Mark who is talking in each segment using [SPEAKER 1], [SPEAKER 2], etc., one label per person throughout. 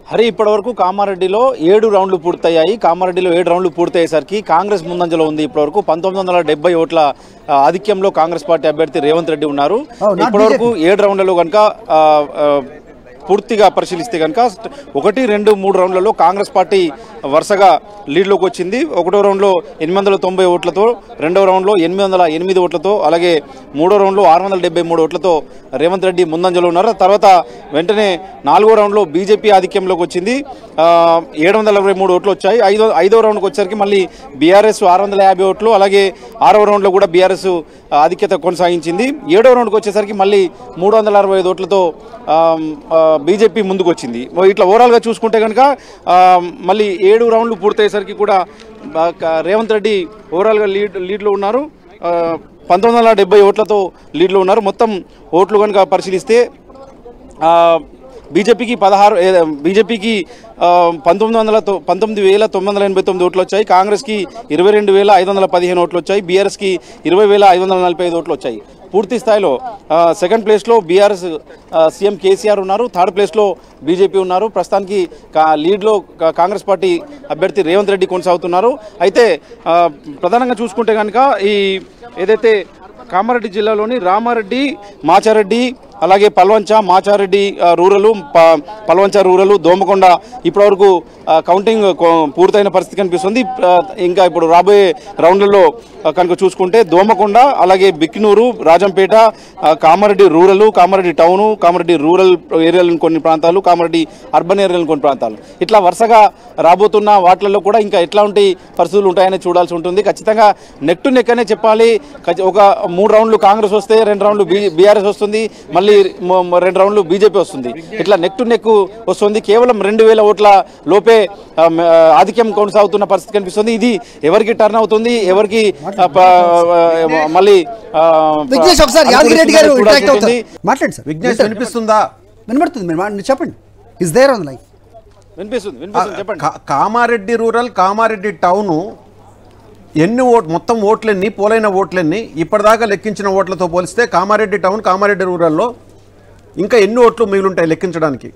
[SPEAKER 1] హరి ఇప్పటివరకు కామారెడ్డిలో ఏడు రౌండ్లు పూర్తయ్యాయి కామారెడ్డిలో ఏడు రౌండ్లు పూర్తయ్యేసరికి కాంగ్రెస్ ముందంజలో ఉంది ఇప్పటివరకు పంతొమ్మిది వందల డెబ్బై ఓట్ల ఆ, ఆధిక్యంలో కాంగ్రెస్ పార్టీ అభ్యర్థి రేవంత్ రెడ్డి ఉన్నారు
[SPEAKER 2] Oh, not
[SPEAKER 1] ఇప్పటివరకు ఏడు రౌండ్లలో కనుక ఆ, ఆ, పూర్తిగా పరిశీలిస్తే కనుక ఒకటి రెండు మూడు రౌండ్లలో కాంగ్రెస్ పార్టీ వరుసగా లీడ్లోకి వచ్చింది ఒకటో రౌండ్లో ఎనిమిది వందల తొంభై ఓట్లతో రెండవ రౌండ్లో ఎనిమిది వందల ఎనిమిది ఓట్లతో అలాగే మూడో రౌండ్లో ఆరు వందల డెబ్బై మూడు ఓట్లతో రేవంత్ రెడ్డి ముందంజలో ఉన్నారు తర్వాత వెంటనే నాలుగో రౌండ్లో బీజేపీ ఆధిక్యంలోకి వచ్చింది ఏడు వందల ఇరవై మూడు ఓట్లు వచ్చాయి ఐదో ఐదో రౌండ్కి వచ్చేసరికి మళ్ళీ బీఆర్ఎస్ ఆరు వందల యాభై ఓట్లు అలాగే ఆరవ రౌండ్లో కూడా బీఆర్ఎస్ ఆధిక్యత కొనసాగించింది ఏడవ రౌండ్కి వచ్చేసరికి మళ్ళీ మూడు వందల అరవై ఐదు ఓట్లతో బీజేపీ ముందుకు వచ్చింది ఓ ఇట్లా ఓవరాల్గా చూసుకుంటే కనుక మళ్ళీ ఏడు రౌండ్లు పూర్తయ్యేసరికి కూడా ఆ, క- రేవంత్ రెడ్డి ఓవరాల్గా లీడ్ లీడ్లో ఉన్నారు ఆ, పంతొమ్మిది వందల డెబ్బై ఓట్లతో లీడ్లో ఉన్నారు మొత్తం ఓట్లు కనుక పరిశీలిస్తే ఆ, బీజేపీకి పదహారు ఏ- బీజేపీకి ఆ, పంతొమ్మిది వందల తొ- పంతొమ్మిది వేల తొమ్మిది వందల ఎనభై తొమ్మిది ఓట్లు వచ్చాయి కాంగ్రెస్కి ఇరవై రెండు వేల ఐదు వందల పదిహేను ఓట్లు వచ్చాయి బీఆర్ఎస్కి ఇరవై వేల ఐదు వందల నలభై ఐదు ఓట్లు వచ్చాయి పూర్తి స్థాయిలో ఆ, సెకండ్ ప్లేస్లో బీఆర్ఎస్ ఆ, సీఎం కేసీఆర్ ఉన్నారు థర్డ్ ప్లేస్లో బీజేపీ ఉన్నారు ప్రస్తుతానికి కా- లీడ్లో కా- కాంగ్రెస్ పార్టీ అభ్యర్థి రేవంత్ రెడ్డి కొనసాగుతున్నారు అయితే ఆ, ప్రధానంగా చూసుకుంటే కనుక ఈ ఏదైతే కామారెడ్డి జిల్లాలోని రామారెడ్డి మాచారెడ్డి అలాగే పల్వంచ మాచారెడ్డి ఆ, రూరలు ప- పల్వంచ రూరలు దోమకొండ ఇప్పటివరకు ఆ, కౌంటింగ్ కొ- పూర్తయిన పరిస్థితి కనిపిస్తుంది ఆ, ఇంకా ఇప్పుడు రాబోయే రౌండ్లలో ఆ, కనుక చూసుకుంటే దోమకొండ అలాగే బిక్నూరు రాజంపేట ఆ, Kamareddy rural Kamareddy town Kamareddy rural ఏరియాలోని కొన్ని ప్రాంతాలు కామారెడ్డి అర్బన్ ఏరియాలోని కొన్ని ప్రాంతాలు ఇట్లా వరుసగా రాబోతున్న వాటిల్లో కూడా ఇంకా ఎట్లాంటి పరిస్థితులు ఉంటాయని చూడాల్సి ఉంటుంది ఖచ్చితంగా నెక్ టు నెక్ అనే చెప్పాలి ఖచ్చి- ఒక మూడు రౌండ్లు కాంగ్రెస్ వస్తే రెండు రౌండ్లు బీఆర్ఎస్ వస్తుంది మళ్ళీ మ- మ- రెండు రౌండ్లు బీజేపీ వస్తుంది ఇట్లా నెక్ టు నెక్ వస్తుంది కేవలం రెండు వేల ఓట్ల లోపే ఆ, మ- ఆధిక్యం కొనసాగుతున్న పరిస్థితి కనిపిస్తుంది ఇది ఎవరికి టర్న్ అవుతుంది ఎవరికి ఆ, ప- ఆ, మళ్ళీ ఆ,
[SPEAKER 2] విఘ్నేష్ ఒకసారి యాదగిరెడ్డి గారు
[SPEAKER 1] చూడాల్సి
[SPEAKER 2] ఇంటరాక్ట్ అవుతారు
[SPEAKER 1] ఉంటుంది.
[SPEAKER 2] మాట్లాడండి సార్
[SPEAKER 3] విఘ్నేష్ వినిపిస్తుందా
[SPEAKER 2] వినబడుతుంది మీరు మా- మీరు చెప్పండి ఇస్ దేర్ ఆన్ లైఫ్
[SPEAKER 1] వినిపిస్తుంది వినిపిస్తుంది చెప్పండి
[SPEAKER 3] కా- కామారెడ్డి రూరల్ కామారెడ్డి టౌను ఎన్ని ఓట్ మొత్తం ఓట్లెన్ని పోలైన ఓట్లెన్ని ఇప్పటిదాకా లెక్కించిన ఓట్లతో పోలిస్తే కామారెడ్డి టౌన్ కామారెడ్డి రూరల్లో ఇంకా ఎన్ని ఓట్లు మిగిలింటాయి లెక్కించడానికి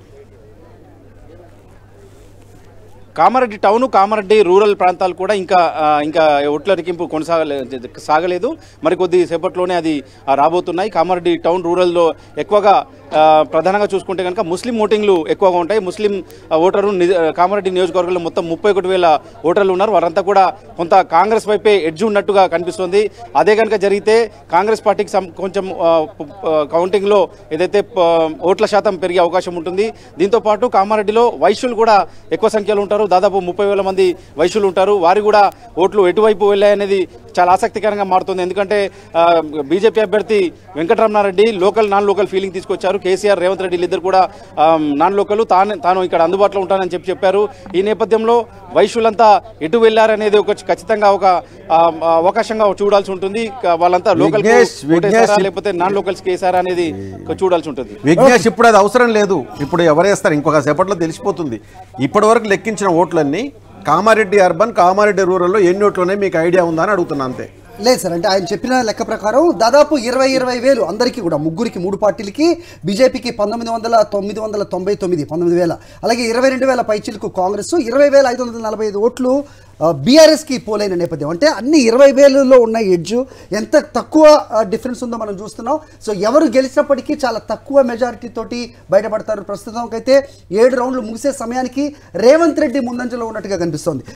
[SPEAKER 1] కామారెడ్డి టౌన్ కామారెడ్డి రూరల్ ప్రాంతాలు కూడా ఇంకా ఆ, ఇంకా ఓట్ల రికింపు కొనసాగలే సాగలేదు మరి కొద్ది సేపట్లోనే అది ఆ, రాబోతున్నాయి కామారెడ్డి టౌన్ రూరల్లో ఎక్కువగా ఆ, ప్రధానంగా చూసుకుంటే కనుక ముస్లిం ఓటింగ్లు ఎక్కువగా ఉంటాయి ముస్లిం ఆ, ఓటరు నిజ- కామారెడ్డి నియోజకవర్గంలో మొత్తం ముప్పై ఒకటి వేల ఓటర్లు ఉన్నారు వారంతా కూడా కొంత కాంగ్రెస్ వైపే ఎడ్జ్ ఉన్నట్టుగా కనిపిస్తుంది అదే కనుక జరిగితే కాంగ్రెస్ పార్టీకి సం- కొంచెం ఆ, పు- ఆ, కౌంటింగ్లో ఏదైతే ప- ఓట్ల శాతం పెరిగే అవకాశం ఉంటుంది దీంతో పాటు కామారెడ్డిలో వైశ్యులు కూడా ఎక్కువ సంఖ్యలో ఉంటారు దాదాపు ముప్పై వేల మంది వైశ్యులు ఉంటారు వారి కూడా ఓట్లు ఎటువైపు వెళ్ళాయనేది చాలా ఆసక్తికరంగా మారుతుంది ఎందుకంటే ఆ, బీజేపీ అభ్యర్థి Venkataramana Reddy local non local feeling తీసుకొచ్చారు కేసీఆర్ రేవంత్ రెడ్డి ఇద్దరు కూడా ఆ, నాన్ లోకల్ తాను తాను ఇక్కడ అందుబాటులో ఉంటానని చెప్పి చెప్పారు ఈ నేపథ్యంలో వైశ్యులంతా ఎటు వెళ్ళారనేది ఒక ఖచ్చితంగా ఒక ఆ, ఆ, అవకాశంగా చూడాల్సి ఉంటుంది క- వాళ్ళంతా లోకల్
[SPEAKER 3] విఘ్నేష్, విఘ్నేష్
[SPEAKER 1] లేకపోతే నాన్ లోకల్స్ కేసారా అనేది చూడాల్సి ఉంటుంది
[SPEAKER 3] విఘ్నేష్ ఇప్పుడు అది అవసరం లేదు ఇప్పుడు ఎవరేస్తారు ఇంకొక సేపట్లో తెలిసిపోతుంది ఇప్పటి వరకు లెక్కించిన ఓట్లన్నీ కామారెడ్డి అర్బన్ కామారెడ్డి రూరల్లో ఎన్ని ఓట్లు ఉన్నాయి మీకు ఐడియా ఉందా అని అడుగుతున్నా అంతే
[SPEAKER 2] లేదు సార్ అంటే ఆయన చెప్పిన లెక్క ప్రకారం దాదాపు ఇరవై ఇరవై వేలు అందరికీ కూడా ముగ్గురికి మూడు పార్టీలకి బీజేపీకి పంతొమ్మిది వందల తొమ్మిది వందల తొంభై తొమ్మిది పంతొమ్మిది వేల అలాగే ఇరవై రెండు వేల పైచీలకు కాంగ్రెస్ ఇరవై వేల ఐదు వందల నలభై ఐదు ఓట్లు బీఆర్ఎస్కి పోలైన నేపథ్యం అంటే అన్ని ఇరవై వేలలో ఉన్న ఎడ్జ్ ఎంత తక్కువ డిఫరెన్స్ ఉందో మనం చూస్తున్నాం సో ఎవరు గెలిచినప్పటికీ చాలా తక్కువ మెజారిటీ తోటి బయటపడతారు ప్రస్తుతం అయితే ఏడు రౌండ్లు ముగిసే సమయానికి రేవంత్ రెడ్డి ముందంజలో ఉన్నట్టుగా కనిపిస్తోంది